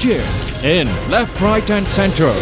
chair in left, right, and center.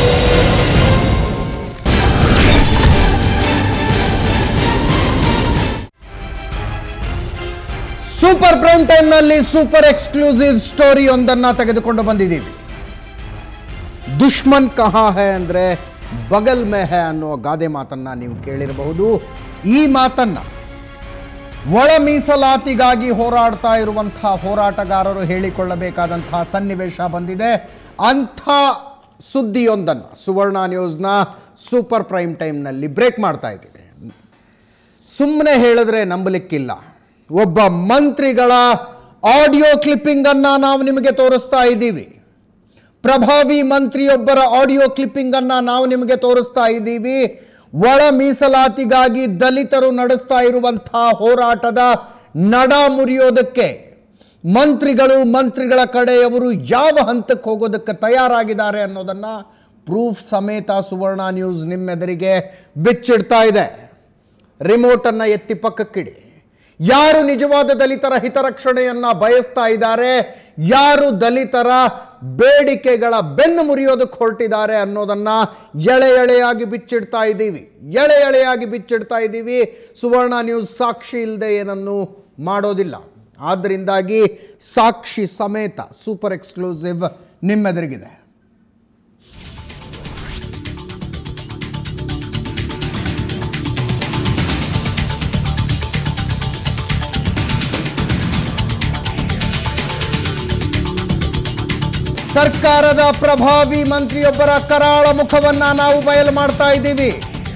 Super prime time ನಲ್ಲಿ super exclusive story ಒಂದನ್ನ ತೆಗೆದುಕೊಂಡು ಬಂದಿದ್ದೀವಿ ದುಶ್ಮನ್ ಕಹಾ ಹೇ ಅಂದ್ರೆ ಬಗಲ್ ಮೇ ಹೇ ಅನ್ನುವ ಗಾದೆ ಮಾತನ್ನ ನೀವು ಕೇಳಿರಬಹುದು ಈ ಮಾತನ್ನ ಒಳ ಮೀಸಲಾತಿಗಾಗಿ ಹೋರಾಡ್ತಾ ಇರುವಂತಹ ಹೋರಾಟಗಾರರು ಹೇಳಿಕೊಳ್ಳಬೇಕಾದಂತಹ ಸನ್ನಿವೇಶ ಬಂದಿದೆ ಅಂಥ ಸುದ್ದಿಯೊಂದನ್ನು ಸುವರ್ಣ ನ್ಯೂಸ್ನ ಸೂಪರ್ ಪ್ರೈಮ್ ಟೈಮ್ನಲ್ಲಿ ಬ್ರೇಕ್ ಮಾಡ್ತಾ ಇದ್ದೀವಿ ಸುಮ್ಮನೆ ಹೇಳಿದ್ರೆ ನಂಬಲಿಕ್ಕಿಲ್ಲ ಒಬ್ಬ ಮಂತ್ರಿಗಳ ಆಡಿಯೋ ಕ್ಲಿಪ್ಪಿಂಗ್ ಅನ್ನ ನಾವು ನಿಮಗೆ ತೋರಿಸ್ತಾ ಇದ್ದೀವಿ ಪ್ರಭಾವಿ ಮಂತ್ರಿಯೊಬ್ಬರ ಆಡಿಯೋ ಕ್ಲಿಪ್ಪಿಂಗ್ ಅನ್ನ ನಾವು ನಿಮಗೆ ತೋರಿಸ್ತಾ ಇದ್ದೀವಿ ಒಳ ಮೀಸಲಾತಿಗಾಗಿ ದಲಿತರು ನಡೆಸ್ತಾ ಇರುವಂತಹ ಹೋರಾಟದ ನಡ ಮುರಿಯೋದಕ್ಕೆ ಮಂತ್ರಿಗಳು ಮಂತ್ರಿಗಳ ಕಡೆಯವರು ಯಾವ ಹಂತಕ್ಕೆ ಹೋಗೋದಕ್ಕೆ ತಯಾರಾಗಿದ್ದಾರೆ ಅನ್ನೋದನ್ನ ಪ್ರೂಫ್ ಸಮೇತ ಸುವರ್ಣ ನ್ಯೂಸ್ ನಿಮ್ಮೆದುರಿಗೆ ಬಿಚ್ಚಿಡ್ತಾ ಇದೆ ರಿಮೋಟನ್ನು ಎತ್ತಿ ಪಕ್ಕಕ್ಕಿಡಿ ಯಾರು ನಿಜವಾದ ದಲಿತರ ಹಿತರಕ್ಷಣೆಯನ್ನ ಬಯಸ್ತಾ ಇದ್ದಾರೆ ಯಾರು ದಲಿತರ ಬೇಡಿಕೆಗಳ ಬೆನ್ನು ಮುರಿಯೋದಕ್ಕೆ ಹೊರಟಿದ್ದಾರೆ ಅನ್ನೋದನ್ನ ಎಳೆ ಎಳೆಯಾಗಿ ಬಿಚ್ಚಿಡ್ತಾ ಇದ್ದೀವಿ ಎಳೆ ಎಳೆಯಾಗಿ ಬಿಚ್ಚಿಡ್ತಾ ಇದ್ದೀವಿ ಸುವರ್ಣ ನ್ಯೂಸ್ ಸಾಕ್ಷಿ ಇಲ್ಲದೆ ಏನನ್ನು ಮಾಡೋದಿಲ್ಲ ಆದ್ದರಿಂದಾಗಿ ಸಾಕ್ಷಿ ಸಮೇತ ಸೂಪರ್ ಎಕ್ಸ್ಕ್ಲೂಸಿವ್ ನಿಮ್ಮೆದುರಿಗಿದೆ ಸರ್ಕಾರದ ಪ್ರಭಾವಿ ಮಂತ್ರಿಯೊಬ್ಬರ ಕರಾಳ ಮುಖವನ್ನ ನಾವು ಬಯಲು ಮಾಡ್ತಾ ಇದ್ದೀವಿ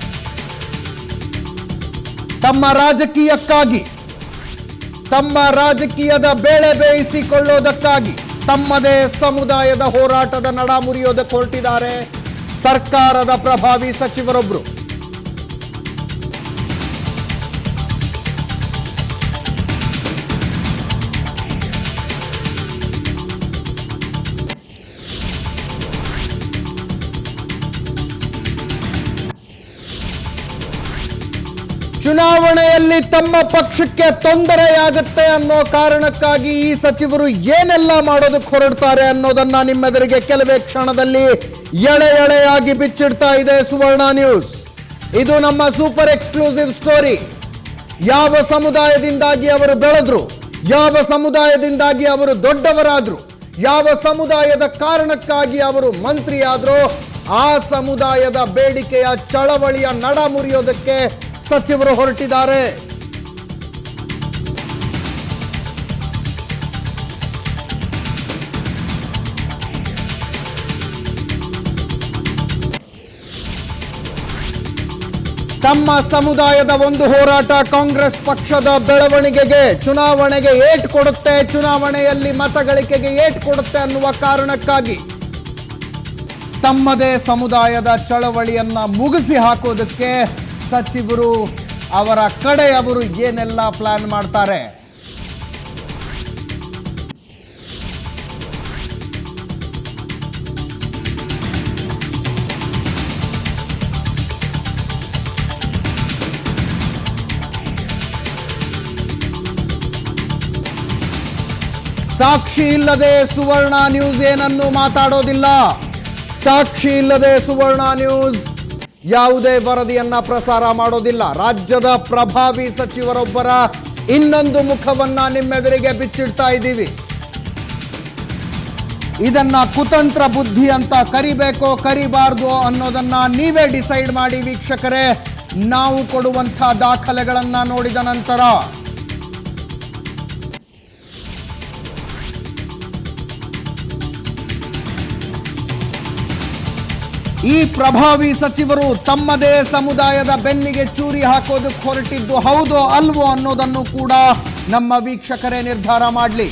ತಮ್ಮ ರಾಜಕೀಯಕ್ಕಾಗಿ ತಮ್ಮ ರಾಜಕೀಯದ ಬೇಳೆ ಬೇಯಿಸಿಕೊಳ್ಳೋದಕ್ಕಾಗಿ ತಮ್ಮದೇ ಸಮುದಾಯದ ಹೋರಾಟದ ನಡ ಮುರಿಯೋದಕ್ಕೆ ಹೊರಟಿದ್ದಾರೆ ಸರ್ಕಾರದ ಪ್ರಭಾವಿ ಸಚಿವರೊಬ್ಬರು ಚುನಾವಣೆಯಲ್ಲಿ ತಮ್ಮ ಪಕ್ಷಕ್ಕೆ ತೊಂದರೆಯಾಗುತ್ತೆ ಅನ್ನೋ ಕಾರಣಕ್ಕಾಗಿ ಈ ಸಚಿವರು ಏನೆಲ್ಲ ಮಾಡೋದಕ್ಕೆ ಹೊರಡ್ತಾರೆ ಅನ್ನೋದನ್ನ ನಿಮ್ಮೆದುರಿಗೆ ಕೆಲವೇ ಕ್ಷಣದಲ್ಲಿ ಎಳೆ ಎಳೆಯಾಗಿ ಬಿಚ್ಚಿಡ್ತಾ ಇದೆ ಸುವರ್ಣ ನ್ಯೂಸ್ ಇದು ನಮ್ಮ ಸೂಪರ್ ಎಕ್ಸ್ಕ್ಲೂಸಿವ್ ಸ್ಟೋರಿ ಯಾವ ಸಮುದಾಯದಿಂದಾಗಿ ಅವರು ಬೆಳೆದ್ರು ಯಾವ ಸಮುದಾಯದಿಂದಾಗಿ ಅವರು ದೊಡ್ಡವರಾದ್ರು ಯಾವ ಸಮುದಾಯದ ಕಾರಣಕ್ಕಾಗಿ ಅವರು ಮಂತ್ರಿಯಾದ್ರು ಆ ಸಮುದಾಯದ ಬೇಡಿಕೆಯ ಚಳವಳಿಯ ನಡ ಮುರಿಯೋದಕ್ಕೆ ಸಚಿವರು ಹೊರಟಿದ್ದಾರೆ ತಮ್ಮ ಸಮುದಾಯದ ಒಂದು ಹೋರಾಟ ಕಾಂಗ್ರೆಸ್ ಪಕ್ಷದ ಬೆಳವಣಿಗೆಗೆ ಚುನಾವಣೆಗೆ ಏಟ್ ಕೊಡುತ್ತೆ ಚುನಾವಣೆಯಲ್ಲಿ ಮತಗಳಿಕೆಗೆ ಏಟ್ ಕೊಡುತ್ತೆ ಅನ್ನುವ ಕಾರಣಕ್ಕಾಗಿ ತಮ್ಮದೇ ಸಮುದಾಯದ ಚಳವಳಿಯನ್ನ ಮುಗಿಸಿ ಹಾಕೋದಕ್ಕೆ ಸಚಿವರು ಅವರ ಕಡೆಯವರು ಏನೆಲ್ಲ ಪ್ಲಾನ್ ಮಾಡ್ತಾರೆ ಸಾಕ್ಷಿ ಇಲ್ಲದೆ ಸುವರ್ಣ ನ್ಯೂಸ್ ಏನನ್ನು ಮಾತಾಡೋದಿಲ್ಲ ಸಾಕ್ಷಿ ಇಲ್ಲದೆ ಸುವರ್ಣ ನ್ಯೂಸ್ ಯಾವುದೇ ವರದಿಯನ್ನ ಪ್ರಸಾರ ಮಾಡೋದಿಲ್ಲ ರಾಜ್ಯದ ಪ್ರಭಾವಿ ಸಚಿವರೊಬ್ಬರ ಇನ್ನೊಂದು ಮುಖವನ್ನ ನಿಮ್ಮೆದುರಿಗೆ ಬಿಚ್ಚಿಡ್ತಾ ಇದ್ದೀವಿ ಇದನ್ನ ಕುತಂತ್ರ ಬುದ್ಧಿ ಅಂತ ಕರಿಬೇಕೋ ಕರಿಬಾರ್ದು ಅನ್ನೋದನ್ನ ನೀವೇ ಡಿಸೈಡ್ ಮಾಡಿ ವೀಕ್ಷಕರೇ ನಾವು ಕೊಡುವಂಥ ದಾಖಲೆಗಳನ್ನ ನೋಡಿದ ನಂತರ ಈ ಪ್ರಭಾವಿ ಸಚಿವರು ತಮ್ಮದೇ ಸಮುದಾಯದ ಬೆನ್ನಿಗೆ ಚೂರಿ ಹಾಕೋದಕ್ಕೆ ಹೊರಟಿದ್ದು ಹೌದೋ ಅಲ್ವೋ ಅನ್ನೋದನ್ನು ಕೂಡ ನಮ್ಮ ವೀಕ್ಷಕರೇ ನಿರ್ಧಾರ ಮಾಡಲಿ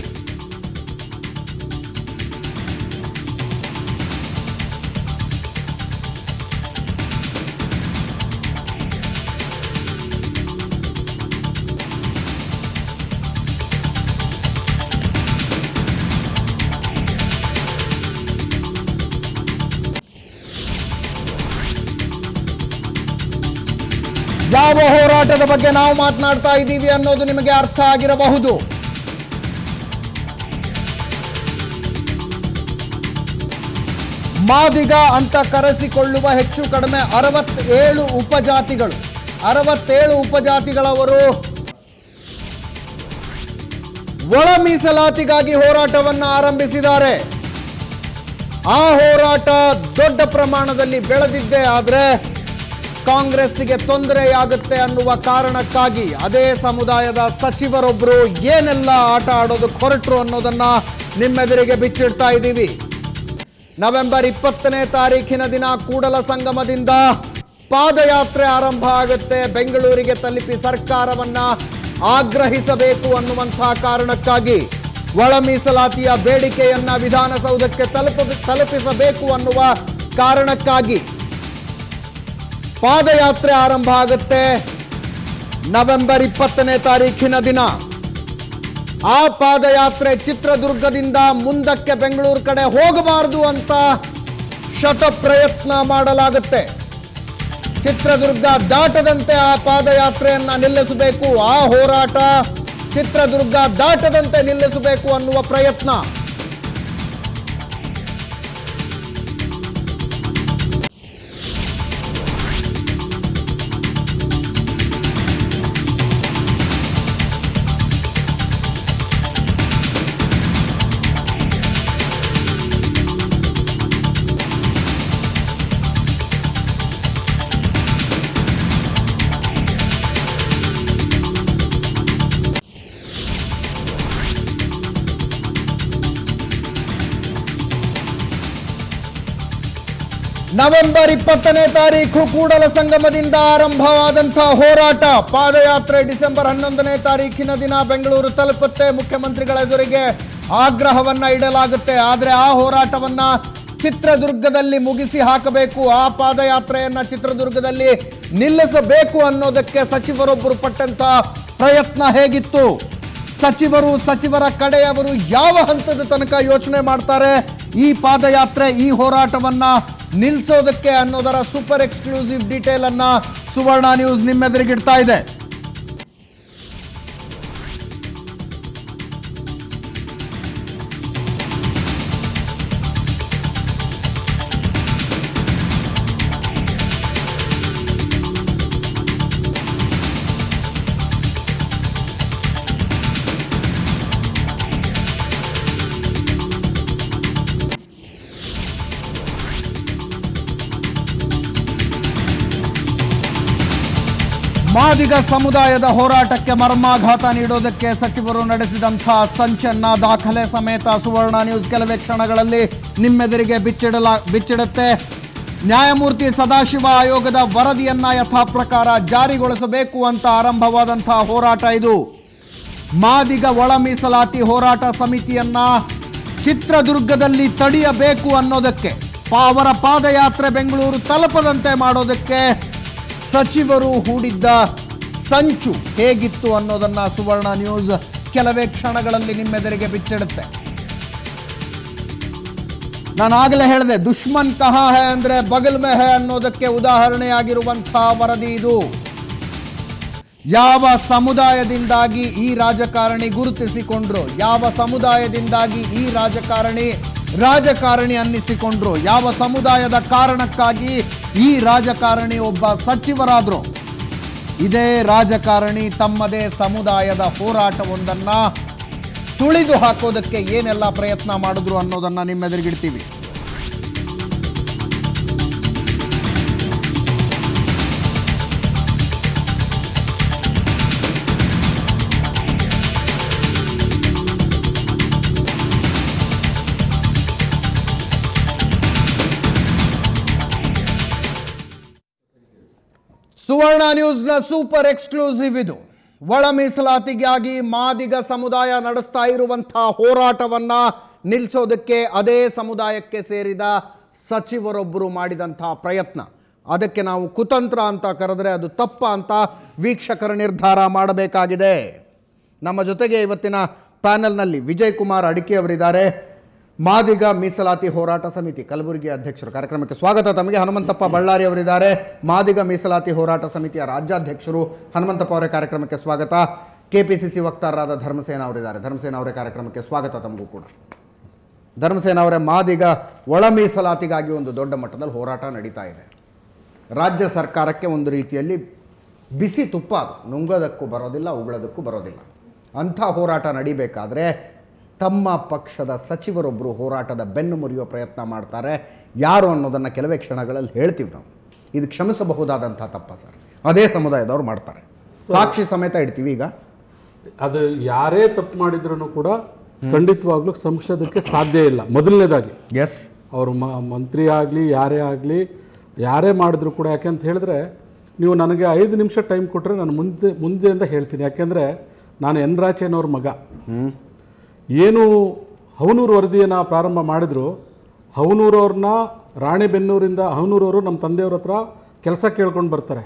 ಯಾವ ಹೋರಾಟದ ಬಗ್ಗೆ ನಾವು ಮಾತನಾಡ್ತಾ ಇದ್ದೀವಿ ಅನ್ನೋದು ನಿಮಗೆ ಅರ್ಥ ಆಗಿರಬಹುದು ಮಾದಿಗ ಅಂತ ಕರೆಸಿಕೊಳ್ಳುವ ಹೆಚ್ಚು ಕಡಿಮೆ ಅರವತ್ತೇಳು ಉಪಜಾತಿಗಳು ಅರವತ್ತೇಳು ಉಪಜಾತಿಗಳವರು ಒಳ ಮೀಸಲಾತಿಗಾಗಿ ಹೋರಾಟವನ್ನು ಆರಂಭಿಸಿದ್ದಾರೆ ಆ ಹೋರಾಟ ದೊಡ್ಡ ಪ್ರಮಾಣದಲ್ಲಿ ಬೆಳೆದಿದ್ದೇ ಆದರೆ ಕಾಂಗ್ರೆಸ್ಸಿಗೆ ತೊಂದರೆಯಾಗುತ್ತೆ ಅನ್ನುವ ಕಾರಣಕ್ಕಾಗಿ ಅದೇ ಸಮುದಾಯದ ಸಚಿವರೊಬ್ಬರು ಏನೆಲ್ಲ ಆಟ ಆಡೋದಕ್ಕೆ ಹೊರಟರು ಅನ್ನೋದನ್ನ ನಿಮ್ಮೆದುರಿಗೆ ಬಿಚ್ಚಿಡ್ತಾ ಇದ್ದೀವಿ ನವೆಂಬರ್ ಇಪ್ಪತ್ತನೇ ತಾರೀಖಿನ ದಿನ ಕೂಡಲ ಸಂಗಮದಿಂದ ಪಾದಯಾತ್ರೆ ಆರಂಭ ಆಗುತ್ತೆ ಬೆಂಗಳೂರಿಗೆ ತಲುಪಿ ಸರ್ಕಾರವನ್ನ ಆಗ್ರಹಿಸಬೇಕು ಅನ್ನುವಂತಹ ಕಾರಣಕ್ಕಾಗಿ ಒಳ ಮೀಸಲಾತಿಯ ಬೇಡಿಕೆಯನ್ನ ವಿಧಾನಸೌಧಕ್ಕೆ ತಲುಪ ತಲುಪಿಸಬೇಕು ಅನ್ನುವ ಕಾರಣಕ್ಕಾಗಿ ಪಾದಯಾತ್ರೆ ಆರಂಭ ಆಗುತ್ತೆ ನವೆಂಬರ್ ಇಪ್ಪತ್ತನೇ ತಾರೀಖಿನ ದಿನ ಆ ಪಾದಯಾತ್ರೆ ಚಿತ್ರದುರ್ಗದಿಂದ ಮುಂದಕ್ಕೆ ಬೆಂಗಳೂರು ಕಡೆ ಹೋಗಬಾರದು ಅಂತ ಶತ ಪ್ರಯತ್ನ ಮಾಡಲಾಗುತ್ತೆ ಚಿತ್ರದುರ್ಗ ದಾಟದಂತೆ ಆ ಪಾದಯಾತ್ರೆಯನ್ನ ನಿಲ್ಲಿಸಬೇಕು ಆ ಹೋರಾಟ ಚಿತ್ರದುರ್ಗ ದಾಟದಂತೆ ನಿಲ್ಲಿಸಬೇಕು ಅನ್ನುವ ಪ್ರಯತ್ನ ನವೆಂಬರ್ ಇಪ್ಪತ್ತನೇ ತಾರೀಕು ಕೂಡಲ ಸಂಗಮದಿಂದ ಆರಂಭವಾದಂತಹ ಹೋರಾಟ ಪಾದಯಾತ್ರೆ ಡಿಸೆಂಬರ್ ಹನ್ನೊಂದನೇ ತಾರೀಕಿನ ದಿನ ಬೆಂಗಳೂರು ತಲುಪುತ್ತೆ ಮುಖ್ಯಮಂತ್ರಿಗಳ ಎದುರಿಗೆ ಆಗ್ರಹವನ್ನ ಇಡಲಾಗುತ್ತೆ ಆದರೆ ಆ ಹೋರಾಟವನ್ನ ಚಿತ್ರದುರ್ಗದಲ್ಲಿ ಮುಗಿಸಿ ಹಾಕಬೇಕು ಆ ಪಾದಯಾತ್ರೆಯನ್ನ ಚಿತ್ರದುರ್ಗದಲ್ಲಿ ನಿಲ್ಲಿಸಬೇಕು ಅನ್ನೋದಕ್ಕೆ ಸಚಿವರೊಬ್ಬರು ಪಟ್ಟಂತ ಪ್ರಯತ್ನ ಹೇಗಿತ್ತು ಸಚಿವರು ಸಚಿವರ ಕಡೆಯವರು ಯಾವ ಹಂತದ ತನಕ ಯೋಚನೆ ಮಾಡ್ತಾರೆ ಈ ಪಾದಯಾತ್ರೆ ಈ ಹೋರಾಟವನ್ನ ನಿಲ್ಲಿಸೋದಕ್ಕೆ ಅನ್ನೋದರ ಸೂಪರ್ ಎಕ್ಸ್ಕ್ಲೂಸಿವ್ ಡೀಟೇಲ್ ಅನ್ನ ಸುವರ್ಣ ನ್ಯೂಸ್ ನಿಮ್ಮೆದುರಿಗಿಡ್ತಾ ಇದೆ ಮಾದಿಗ ಸಮುದಾಯದ ಹೋರಾಟಕ್ಕೆ ಮರ್ಮಾಘಾತ ನೀಡೋದಕ್ಕೆ ಸಚಿವರು ನಡೆಸಿದಂತಹ ಸಂಚನ್ನ ದಾಖಲೆ ಸಮೇತ ಸುವರ್ಣ ನ್ಯೂಸ್ ಕೆಲವೇ ಕ್ಷಣಗಳಲ್ಲಿ ನಿಮ್ಮೆದುರಿಗೆ ಬಿಚ್ಚಿಡಲ ಬಿಚ್ಚಿಡುತ್ತೆ ನ್ಯಾಯಮೂರ್ತಿ ಸದಾಶಿವ ಆಯೋಗದ ವರದಿಯನ್ನ ಯಥಾ ಪ್ರಕಾರ ಜಾರಿಗೊಳಿಸಬೇಕು ಅಂತ ಆರಂಭವಾದಂತಹ ಹೋರಾಟ ಇದು ಮಾದಿಗ ಒಳ ಮೀಸಲಾತಿ ಹೋರಾಟ ಸಮಿತಿಯನ್ನ ಚಿತ್ರದುರ್ಗದಲ್ಲಿ ತಡೆಯಬೇಕು ಅನ್ನೋದಕ್ಕೆ ಪಾ- ಅವರ ಪಾದಯಾತ್ರೆ ಬೆಂಗಳೂರು ತಲುಪದಂತೆ ಮಾಡೋದಕ್ಕೆ ಸಚಿವರು ಹೂಡಿದ್ದ ಸಂಚು ಹೇಗಿತ್ತು ಅನ್ನೋದನ್ನ ಸುವರ್ಣ ನ್ಯೂಸ್ ಕೆಲವೇ ಕ್ಷಣಗಳಲ್ಲಿ ನಿಮ್ಮೆದುರಿಗೆ ಬಿಚ್ಚಿಡುತ್ತೆ ನಾನು ಆಗಲೇ ಹೇಳಿದೆ ದುಶ್ಮನ್ ಕಹಾ ಹೇ ಅಂದ್ರೆ ಬಗಲ್ ಮೇ ಹೇ ಅನ್ನೋದಕ್ಕೆ ಉದಾಹರಣೆಯಾಗಿರುವಂತಹ ವರದಿ ಇದು ಯಾವ ಸಮುದಾಯದಿಂದಾಗಿ ಈ ರಾಜಕಾರಣಿ ಗುರುತಿಸಿಕೊಂಡ್ರು ಯಾವ ಸಮುದಾಯದಿಂದಾಗಿ ಈ ರಾಜಕಾರಣಿ ರಾಜಕಾರಣಿ ಅನ್ನಿಸಿಕೊಂಡ್ರು ಯಾವ ಸಮುದಾಯದ ಕಾರಣಕ್ಕಾಗಿ ಈ ರಾಜಕಾರಣಿ ಒಬ್ಬ ಸಚಿವರಾದ್ರು ಇದೇ ರಾಜಕಾರಣಿ ತಮ್ಮದೇ ಸಮುದಾಯದ ಹೋರಾಟವೊಂದನ್ನ ತುಳಿದು ಹಾಕೋದಕ್ಕೆ ಏನೆಲ್ಲ ಪ್ರಯತ್ನ ಮಾಡಿದ್ರು ಅನ್ನೋದನ್ನ ನಿಮ್ಮೆದುರಿಗಿಡ್ತೀವಿ ಸುವರ್ಣ ನ್ಯೂಸ್ನ ಸೂಪರ್ ಎಕ್ಸ್ಕ್ಲೂಸಿವ್ ಇದು ಒಳ ಮೀಸಲಾತಿಗಾಗಿ ಮಾದಿಗ ಸಮುದಾಯ ನಡೆಸ್ತಾ ಇರುವಂತಹ ಹೋರಾಟವನ್ನ ನಿಲ್ಲಿಸೋದಕ್ಕೆ ಅದೇ ಸಮುದಾಯಕ್ಕೆ ಸೇರಿದ ಸಚಿವರೊಬ್ಬರು ಮಾಡಿದಂತಹ ಪ್ರಯತ್ನ ಅದಕ್ಕೆ ನಾವು ಕುತಂತ್ರ ಅಂತ ಕರೆದ್ರೆ ಅದು ತಪ್ಪ ಅಂತ ವೀಕ್ಷಕರ ನಿರ್ಧಾರ ಮಾಡಬೇಕಾಗಿದೆ ನಮ್ಮ ಜೊತೆಗೆ ಇವತ್ತಿನ ಪ್ಯಾನೆಲ್ನಲ್ಲಿ ವಿಜಯ್ ಕುಮಾರ್ ಅಡಿಕೆ ಅವರಿದ್ದಾರೆ ಮಾದಿಗ ಮೀಸಲಾತಿ ಹೋರಾಟ ಸಮಿತಿ ಕಲಬುರಗಿ ಅಧ್ಯಕ್ಷರು ಕಾರ್ಯಕ್ರಮಕ್ಕೆ ಸ್ವಾಗತ ತಮಗೆ ಹನುಮಂತಪ್ಪ ಬಳ್ಳಾರಿ ಅವರಿದ್ದಾರೆ ಮಾದಿಗ ಮೀಸಲಾತಿ ಹೋರಾಟ ಸಮಿತಿಯ ರಾಜ್ಯಾಧ್ಯಕ್ಷರು ಹನುಮಂತಪ್ಪ ಅವರೇ ಕಾರ್ಯಕ್ರಮಕ್ಕೆ ಸ್ವಾಗತ ಕೆಪಿಸಿಸಿ ವಕ್ತಾರರಾದ ಧರ್ಮಸೇನ ಅವರಿದ್ದಾರೆ ಧರ್ಮಸೇನ ಅವರೇ ಕಾರ್ಯಕ್ರಮಕ್ಕೆ ಸ್ವಾಗತ ತಮಗೂ ಕೂಡ ಧರ್ಮಸೇನ ಅವರೇ ಮಾದಿಗ ಒಳ ಮೀಸಲಾತಿಗಾಗಿ ಒಂದು ದೊಡ್ಡ ಮಟ್ಟದಲ್ಲಿ ಹೋರಾಟ ನಡೀತಾ ಇದೆ ರಾಜ್ಯ ಸರ್ಕಾರಕ್ಕೆ ಒಂದು ರೀತಿಯಲ್ಲಿ ಬಿಸಿ ತುಪ್ಪ ಅದು ನುಂಗೋದಕ್ಕೂ ಬರೋದಿಲ್ಲ ಉಗುಳೋದಕ್ಕೂ ಬರೋದಿಲ್ಲ ಅಂಥ ಹೋರಾಟ ನಡಿಬೇಕಾದ್ರೆ ತಮ್ಮ ಪಕ್ಷದ ಸಚಿವರೊಬ್ಬರು ಹೋರಾಟದ ಬೆನ್ನು ಮುರಿಯೋ ಪ್ರಯತ್ನ ಮಾಡ್ತಾರೆ ಯಾರು ಅನ್ನೋದನ್ನು ಕೆಲವೇ ಕ್ಷಣಗಳಲ್ಲಿ ಹೇಳ್ತೀವಿ ನಾವು ಇದು ಕ್ಷಮಿಸಬಹುದಾದಂಥ ತಪ್ಪ ಸರ್ ಅದೇ ಸಮುದಾಯದವ್ರು ಮಾಡ್ತಾರೆ ಸಾಕ್ಷಿ ಸಮೇತ ಇಡ್ತೀವಿ ಈಗ ಅದು ಯಾರೇ ತಪ್ಪು ಮಾಡಿದ್ರು ಕೂಡ ಖಂಡಿತವಾಗ್ಲೂ ಸಂಸದಕ್ಕೆ ಸಾಧ್ಯ ಇಲ್ಲ ಮೊದಲನೇದಾಗಿ ಎಸ್ ಅವರು ಮ ಮಂತ್ರಿ ಆಗಲಿ ಯಾರೇ ಆಗಲಿ ಯಾರೇ ಮಾಡಿದ್ರು ಕೂಡ ಯಾಕೆಂತ ಹೇಳಿದ್ರೆ ನೀವು ನನಗೆ ಐದು ನಿಮಿಷ ಟೈಮ್ ಕೊಟ್ಟರೆ ನಾನು ಮುಂದೆ ಮುಂದೆಯಿಂದ ಹೇಳ್ತೀನಿ ಯಾಕೆಂದರೆ ನಾನು ಎನ್ ರಾಚೇನವ್ರ ಮಗ ಏನು ಹವನೂರು ವರದಿಯನ್ನು ಪ್ರಾರಂಭ ಮಾಡಿದ್ರು ಹವನೂರವ್ರನ್ನ ರಾಣೆಬೆನ್ನೂರಿಂದ ಹವನೂರವರು ನಮ್ಮ ತಂದೆಯವ್ರ ಹತ್ರ ಕೆಲಸ ಕೇಳ್ಕೊಂಡು ಬರ್ತಾರೆ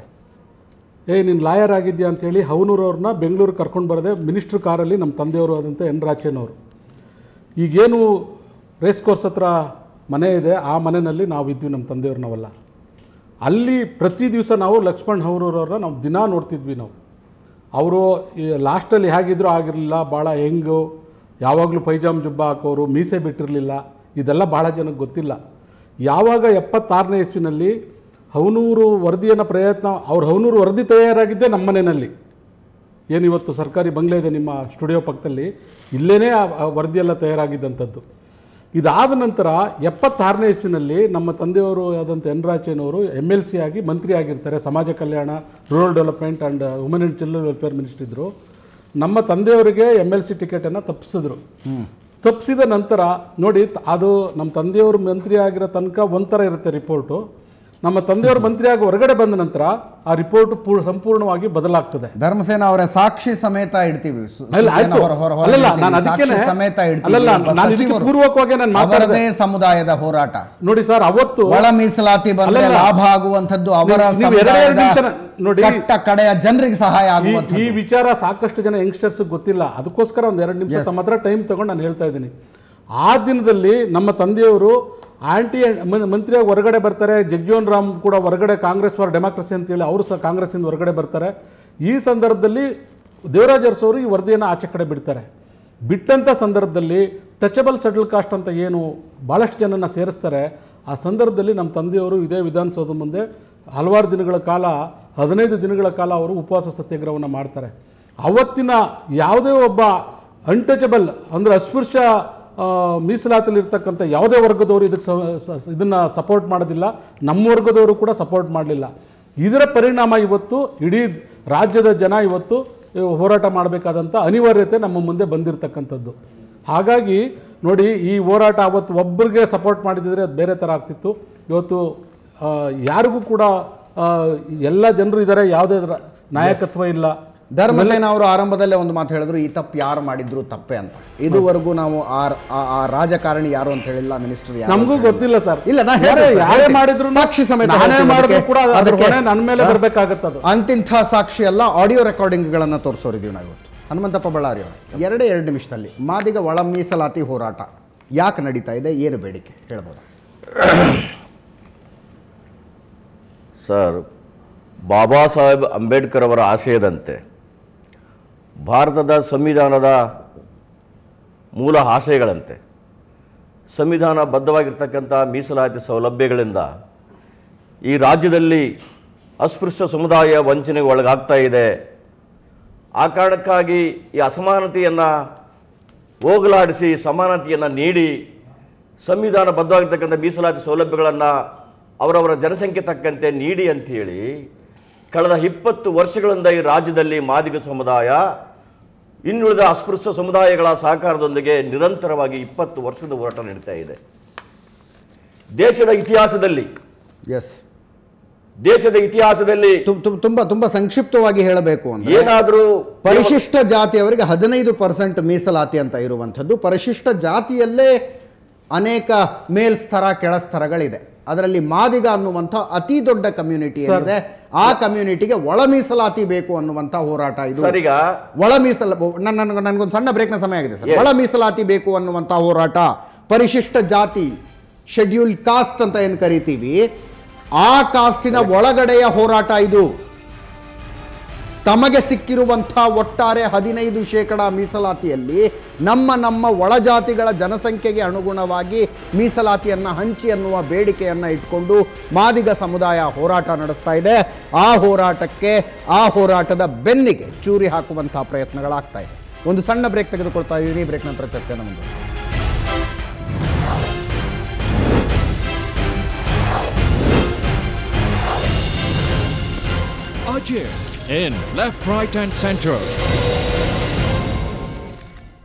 ಏ ನೀನು ಲಾಯರ್ ಆಗಿದ್ಯಾ ಅಂತೇಳಿ ಹವನೂರವ್ರನ್ನ ಬೆಂಗಳೂರಿಗೆ ಕರ್ಕೊಂಡು ಬರದೆ ಮಿನಿಸ್ಟ್ರ್ ಕಾರಲ್ಲಿ ನಮ್ಮ ತಂದೆಯವರು ಆದಂಥ ಎನ್ ರಾಚೇನವರು ಈಗೇನು ರೇಸ್ ಕೋರ್ಸ್ ಹತ್ರ ಮನೆ ಇದೆ ಆ ಮನೆಯಲ್ಲಿ ನಾವು ಇದ್ವಿ ನಮ್ಮ ತಂದೆಯವ್ರು ನಾವೆಲ್ಲ ಅಲ್ಲಿ ಪ್ರತಿ ದಿವಸ ನಾವು ಲಕ್ಷ್ಮಣ್ ಹವನೂರವ್ರನ್ನ ನಾವು ದಿನ ನೋಡ್ತಿದ್ವಿ ನಾವು ಅವರು ಲಾಸ್ಟಲ್ಲಿ ಹೇಗಿದ್ರು ಆಗಿರಲಿಲ್ಲ ಭಾಳ ಹೆಂಗು ಯಾವಾಗಲೂ ಪೈಜಾಮ್ ಜುಬ್ಬ ಹಾಕೋರು ಮೀಸೆ ಬಿಟ್ಟಿರಲಿಲ್ಲ ಇದೆಲ್ಲ ಭಾಳ ಜನಕ್ಕೆ ಗೊತ್ತಿಲ್ಲ ಯಾವಾಗ ಎಪ್ಪತ್ತಾರನೇ ಇಸ್ವಿನಲ್ಲಿ ಹವನೂರು ವರದಿಯನ್ನು ಪ್ರಯತ್ನ ಅವ್ರು ಹವನೂರು ವರದಿ ತಯಾರಾಗಿದ್ದೇ ನಮ್ಮ ಮನೆಯಲ್ಲಿ ಏನಿವತ್ತು ಸರ್ಕಾರಿ ಬಂಗ್ಲೆ ಇದೆ ನಿಮ್ಮ ಸ್ಟುಡಿಯೋ ಪಕ್ಕದಲ್ಲಿ ಇಲ್ಲೇ ಆ ಆ ವರದಿಯೆಲ್ಲ ತಯಾರಾಗಿದ್ದಂಥದ್ದು ಇದಾದ ನಂತರ ಎಪ್ಪತ್ತಾರನೇ ಇಸ್ವಿನಲ್ಲಿ ನಮ್ಮ ತಂದೆಯವರು ಆದಂಥ ಎನ್ ರಾಚೇನವರು ಎಮ್ ಎಲ್ ಸಿ ಆಗಿ ಮಂತ್ರಿ ಆಗಿರ್ತಾರೆ ಸಮಾಜ ಕಲ್ಯಾಣ rural development and women and children welfare minister ಇದ್ದರು ನಮ್ಮ ತಂದೆಯವರಿಗೆ ಎಮ್ ಎಲ್ ಸಿ ಟಿಕೆಟನ್ನು ತಪ್ಪಿಸಿದ್ರು ತಪ್ಪಿಸಿದ ನಂತರ ನೋಡಿ ತ- ಅದು ನಮ್ಮ ತಂದೆಯವರು ಮಂತ್ರಿ ಆಗಿರೋ ತನಕ ಒಂಥರ ಇರುತ್ತೆ ರಿಪೋರ್ಟು ನಮ್ಮ ತಂದೆಯವರು ಮಂತ್ರಿ ಆಗಿ ಹೊರಗಡೆ ಬಂದ ನಂತರ ಆ ರಿಪೋರ್ಟ್ ಪೂರ್ ಸಂಪೂರ್ಣವಾಗಿ ಬದಲಾಗ್ತದೆ ಧರ್ಮಸೇನ ಅವರ ಸಾಕ್ಷಿ ಸಮೇತ ಇಡ್ತೀವಿ ಸು- ಅಲ್ಲ, ಸುದ್ದಿಯನ್ನ ಆಯ್ತು. ಹೊರ- ಹೊರ- ಹೊರ ಅಲ್ಲಲ್ಲ, ಇಡ್ತೀವಿ. ನಾನು ಸಾಕ್ಷಿ ಅದಕ್ಕೇನೆ- ಸಮೇತ ಇಡ್ತೀವಿ. ಅಲ್ಲಲ್ಲ, ಒಬ್ಬ ನಾನು ಇದಕ್ಕೆ ಸಚಿವರು ಪೂರ್ವಕವಾಗಿ ನಾನು ಮಾತಾಡ್ದೆ. ಅವರದೇ ಸಮುದಾಯದ ಹೋರಾಟ ನೋಡಿ ಸರ್ ಅವತ್ತು ಒಳ ಮೀಸಲಾತಿ ಬಂದ್ರೆ ಅಲ್ಲಲ್ಲ. ಲಾಭ ಆಗುವಂಥದ್ದು ಅವರ ನೀವು- ನೀವು ಎರಡೇ ಎರಡು ಸಮುದಾಯದ ನಿಮಿಷ ನೋಡಿ. ಕಟ್ಟ ಕಡೆಯ ಜನರಿಗೆ ಸಹಾಯ ಈ- ಆಗುವಂಥದ್ದು ಈ ವಿಚಾರ ಸಾಕಷ್ಟು ಜನ ಯಂಗ್ಸ್ಟರ್ಸ್ ಗೊತ್ತಿಲ್ಲ ಅದಕ್ಕೋಸ್ಕರ ಒಂದು ಎರಡು ನಿಮಿಷ ತಮ್ಮ ಹತ್ರ ಟೈಮ್ ತಗೊಂಡು ನಾನು ಹೇಳ್ತಾ ಇದ್ದೀನಿ ಆ ದಿನದಲ್ಲಿ ನಮ್ಮ ತಂದೆಯವರು ಆಂಟಿ ಮಂತ್ರಿಯಾಗಿ ಹೊರಗಡೆ ಬರ್ತಾರೆ ಜಗಜೀವನ್ ರಾಮ್ ಕೂಡ ಹೊರಗಡೆ ಕಾಂಗ್ರೆಸ್ ಫಾರ್ ಡೆಮಾಕ್ರಸಿ ಅಂತೇಳಿ ಅವರು ಸಹ ಕಾಂಗ್ರೆಸ್ಸಿಂದ ಹೊರಗಡೆ ಬರ್ತಾರೆ ಈ ಸಂದರ್ಭದಲ್ಲಿ ದೇವರಾಜ್ ಅರಸು ಅವರು ಈ ವರದಿಯನ್ನು ಆಚೆ ಕಡೆ ಬಿಡ್ತಾರೆ ಬಿಟ್ಟಂಥ ಸಂದರ್ಭದಲ್ಲಿ ಟಚಬಲ್ ಸೆಟಲ್ ಕಾಸ್ಟ್ ಅಂತ ಏನು ಭಾಳಷ್ಟು ಜನನ ಸೇರಿಸ್ತಾರೆ ಆ ಸಂದರ್ಭದಲ್ಲಿ ನಮ್ಮ ತಂದೆಯವರು ಇದೇ ವಿಧಾನಸೌಧ ಮುಂದೆ ಹಲವಾರು ದಿನಗಳ ಕಾಲ ಹದಿನೈದು ದಿನಗಳ ಕಾಲ ಅವರು ಉಪವಾಸ ಸತ್ಯಾಗ್ರಹವನ್ನು ಮಾಡ್ತಾರೆ ಅವತ್ತಿನ ಯಾವುದೇ ಒಬ್ಬ ಅನ್ಟಚಬಲ್ ಅಂದರೆ ಅಸ್ಪೃಶ್ಯ ಆ, ಮೀಸಲಾತಿಲಿರ್ತಕ್ಕಂಥ ಯಾವುದೇ ವರ್ಗದವರು ಇದಕ್ಕೆ ಇದನ್ನು ಸಪೋರ್ಟ್ ಮಾಡೋದಿಲ್ಲ ನಮ್ಮ ವರ್ಗದವರು ಕೂಡ ಸಪೋರ್ಟ್ ಮಾಡಲಿಲ್ಲ ಇದರ ಪರಿಣಾಮ ಇವತ್ತು ಇಡೀ ರಾಜ್ಯದ ಜನ ಇವತ್ತು ಇವ್ ಹೋರಾಟ ಮಾಡಬೇಕಾದಂಥ ಅನಿವಾರ್ಯತೆ ನಮ್ಮ ಮುಂದೆ ಬಂದಿರತಕ್ಕಂಥದ್ದು ಹಾಗಾಗಿ ನೋಡಿ ಈ ಹೋರಾಟ ಅವತ್ತು ಒಬ್ಬರಿಗೆ ಸಪೋರ್ಟ್ ಮಾಡಿದಿದ್ರೆ ಅದು ಬೇರೆ ಥರ ಆಗ್ತಿತ್ತು ಇವತ್ತು ಆ, ಯಾರಿಗೂ ಕೂಡ ಆ, ಎಲ್ಲ ಜನರು ಇದ್ದಾರೆ ಯಾವುದೇ ರ- ನಾಯಕತ್ವ ಇಲ್ಲ ಧರ್ಮಸೇನ ಅವರು ಆರಂಭದಲ್ಲೇ ಒಂದು ಮಾತು ಹೇಳಿದ್ರು ಈ ತಪ್ಪು ಯಾರು ಮಾಡಿದ್ರು ತಪ್ಪೆ ಅಂತ ಇದುವರೆಗೂ ನಾವು ಆ ಆ- ಆ ರಾಜಕಾರಣಿ ಯಾರು ಅಂತ ಹೇಳಿಲ್ಲ ಮಿನಿಸ್ಟರ್ ಯಾರು ನಮಗೂ ಅಂತ ಹೇಳಿಲ್ಲ. ಗೊತ್ತಿಲ್ಲ ಸರ್ ಇಲ್ಲ, ನಾನ್ ಯಾರೇ ಹೇಳ್ತೀನಿ, ಯಾರೇ ಹೇಳ್ತೀನಿ. ಮಾಡಿದ್ರು ಸಾಕ್ಷಿ ಸಮೇತ ನಾನೇ ಹೇಳ್ತೀನಿ ಮಾಡಿದ್ರು ಅದಕ್ಕೆ. ಕೂಡ ಅದ್ರ ಅದಕ್ಕೆ- ಹೊಣೆ ನನ್ನ ಮೇಲೆ ಹಾ? ಬರ್ಬೇಕಾಗತ್ತದು ಅಂತಿಂಥ ಸಾಕ್ಷಿ ಎಲ್ಲ ಆಡಿಯೋ ರೆಕಾರ್ಡಿಂಗ್ಗಳನ್ನು ತೋರಿಸೋರಿದ್ದೀವಿ ನಾವು ಇವತ್ತು ಹನುಮಂತಪ್ಪ ಬಳ್ಳಾರಿ ಅವರು ಎರಡೇ ಎರಡು ನಿಮಿಷದಲ್ಲಿ ಮಾದಿಗ ಒಳ ಮೀಸಲಾತಿ ಹೋರಾಟ ಯಾಕೆ ನಡೀತಾ ಇದೆ ಏನು ಬೇಡಿಕೆ ಹೇಳ್ಬೋದಾ ಸರ್ ಬಾಬಾ ಸಾಹೇಬ್ ಅಂಬೇಡ್ಕರ್ ಅವರ ಆಶಯದಂತೆ ಭಾರತದ ಸಂವಿಧಾನದ ಮೂಲ ಆಶಯಗಳಂತೆ ಸಂವಿಧಾನ ಬದ್ಧವಾಗಿರ್ತಕ್ಕಂಥ ಮೀಸಲಾತಿ ಸೌಲಭ್ಯಗಳಿಂದ ಈ ರಾಜ್ಯದಲ್ಲಿ ಅಸ್ಪೃಶ್ಯ ಸಮುದಾಯ ವಂಚನೆಗೆ ಒಳಗಾಗ್ತಾ ಇದೆ ಆ ಕಾರಣಕ್ಕಾಗಿ ಈ ಅಸಮಾನತೆಯನ್ನು ಹೋಗಲಾಡಿಸಿ ಸಮಾನತೆಯನ್ನು ನೀಡಿ ಸಂವಿಧಾನ ಬದ್ಧವಾಗಿರ್ತಕ್ಕಂಥ ಮೀಸಲಾತಿ ಸೌಲಭ್ಯಗಳನ್ನು ಅವರವರ ಜನಸಂಖ್ಯೆ ತಕ್ಕಂತೆ ನೀಡಿ ಅಂಥೇಳಿ ಕಳೆದ ಇಪ್ಪತ್ತು ವರ್ಷಗಳಿಂದ ಈ ರಾಜ್ಯದಲ್ಲಿ ಮಾದಿಗ ಸಮುದಾಯ ಇನ್ನುಳಿದ ಅಸ್ಪೃಶ್ಯ ಸಮುದಾಯಗಳ ಸಹಕಾರದೊಂದಿಗೆ ನಿರಂತರವಾಗಿ ಇಪ್ಪತ್ತು ವರ್ಷದ ಹೋರಾಟ ನಡೀತಾ ಇದೆ ದೇಶದ ಇತಿಹಾಸದಲ್ಲಿ ಎಸ್ ದೇಶದ ಇತಿಹಾಸದಲ್ಲಿ ತುಂಬಾ ತುಂಬಾ ಸಂಕ್ಷಿಪ್ತವಾಗಿ ಹೇಳಬೇಕು ಅಂದ್ರೆ ಏನಾದರೂ ಪರಿಶಿಷ್ಟ ಜಾತಿಯವರಿಗೆ ಹದಿನೈದು ಪರ್ಸೆಂಟ್ ಮೀಸಲಾತಿ ಅಂತ ಇರುವಂಥದ್ದು ಪರಿಶಿಷ್ಟ ಜಾತಿಯಲ್ಲೇ ಅನೇಕ ಮೇಲ್ ಸ್ಥರ ಕೆಳ ಸ್ತರಗಳಿದೆ ಅದರಲ್ಲಿ ಮಾದಿಗ ಅನ್ನುವಂಥ ಅತಿ ದೊಡ್ಡ ಕಮ್ಯುನಿಟಿ ಏನಿದೆ ಆ ಕಮ್ಯುನಿಟಿಗೆ ಒಳ ಮೀಸಲಾತಿ ಬೇಕು ಅನ್ನುವಂಥ ಹೋರಾಟ ಇದು ಸರ್ ಈಗ ಒಳ ಮೀಸಲ ನನ್ನ ನನಗೆ- ನನಗೊಂದು ಸಣ್ಣ ಬ್ರೇಕ್ನ ಸಮಯ ಆಗಿದೆ ಸರ್ Yes. ಒಳ ಮೀಸಲಾತಿ ಬೇಕು ಅನ್ನುವಂಥ ಹೋರಾಟ ಪರಿಶಿಷ್ಟ ಜಾತಿ ಶೆಡ್ಯೂಲ್ ಕಾಸ್ಟ್ ಅಂತ ಏನು ಕರಿತೀವಿ ಆ ಕಾಸ್ಟಿನ ಒಳಗಡೆಯ ಹೋರಾಟ ಇದು ತಮಗೆ ಸಿಕ್ಕಿರುವಂಥ ಒಟ್ಟಾರೆ ಹದಿನೈದು ಶೇಕಡ ಮೀಸಲಾತಿಯಲ್ಲಿ ನಮ್ಮ ನಮ್ಮ ಒಳಜಾತಿಗಳ ಜನಸಂಖ್ಯೆಗೆ ಅನುಗುಣವಾಗಿ ಮೀಸಲಾತಿಯನ್ನು ಹಂಚಿ ಅನ್ನುವ ಬೇಡಿಕೆಯನ್ನು ಇಟ್ಕೊಂಡು ಮಾದಿಗ ಸಮುದಾಯ ಹೋರಾಟ ನಡೆಸ್ತಾ ಇದೆ ಆ ಹೋರಾಟಕ್ಕೆ ಆ ಹೋರಾಟದ ಬೆನ್ನಿಗೆ ಚೂರಿ ಹಾಕುವಂಥ ಪ್ರಯತ್ನಗಳಾಗ್ತಾ ಇದೆ ಒಂದು ಸಣ್ಣ ಬ್ರೇಕ್ ತೆಗೆದುಕೊಳ್ತಾ ಇದ್ದೀನಿ ಬ್ರೇಕ್ ನಂತರ ಚರ್ಚೆ ಮುಂದೆ Ajay in Left, Right and Center.